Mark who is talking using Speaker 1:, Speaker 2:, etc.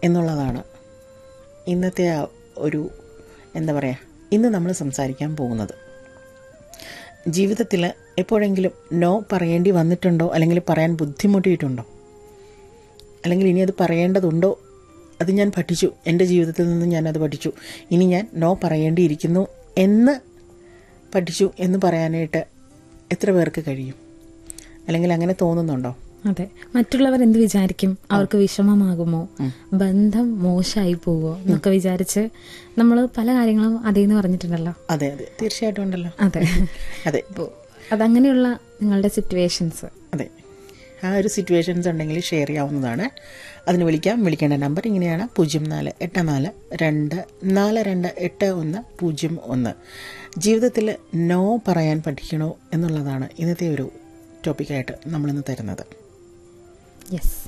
Speaker 1: എന്നുള്ളതാണ് ഇന്നത്തെ ആ ഒരു എന്താ പറയുക ഇന്ന് നമ്മൾ സംസാരിക്കാൻ പോകുന്നത് ജീവിതത്തിൽ എപ്പോഴെങ്കിലും നോ പറയേണ്ടി വന്നിട്ടുണ്ടോ അല്ലെങ്കിൽ പറയാൻ ബുദ്ധിമുട്ടിയിട്ടുണ്ടോ അല്ലെങ്കിൽ ഇനി അത് പറയേണ്ടതുണ്ടോ അത് ഞാൻ പഠിച്ചു എൻ്റെ ജീവിതത്തിൽ നിന്ന് ഞാനത് പഠിച്ചു ഇനി ഞാൻ നോ പറയേണ്ടിയിരിക്കുന്നു എന്ന് പഠിച്ചു എന്ന് പറയാനായിട്ട് എത്ര പേർക്ക് കഴിയും അല്ലെങ്കിൽ അങ്ങനെ തോന്നുന്നുണ്ടോ
Speaker 2: അതെ മറ്റുള്ളവർ എന്ത് വിചാരിക്കും അവർക്ക് വിഷമമാകുമോ ബന്ധം മോശമായി പോവോ എന്നൊക്കെ വിചാരിച്ച് നമ്മൾ പല കാര്യങ്ങളും അതേന്ന് പറഞ്ഞിട്ടുണ്ടല്ലോ
Speaker 1: അതെ അതെ തീർച്ചയായിട്ടും ഉണ്ടല്ലോ
Speaker 2: അതെ
Speaker 1: അതെ
Speaker 2: അപ്പോൾ അതങ്ങനെയുള്ള നിങ്ങളുടെ സിറ്റുവേഷൻസ്
Speaker 1: അതെ ആ ഒരു സിറ്റുവേഷൻസ് ഉണ്ടെങ്കിൽ ഷെയർ ചെയ്യാവുന്നതാണ് അതിന് വിളിക്കാം വിളിക്കേണ്ട നമ്പർ ഇങ്ങനെയാണ് പൂജ്യം നാല് എട്ട് നാല് രണ്ട് നാല് രണ്ട് എട്ട് ഒന്ന് പൂജ്യം ഒന്ന് ജീവിതത്തിൽ നോ പറയാൻ പഠിക്കണോ എന്നുള്ളതാണ് ഇന്നത്തെ ഒരു ടോപ്പിക്കായിട്ട് നമ്മളിന്ന് തരുന്നത്
Speaker 2: യെസ്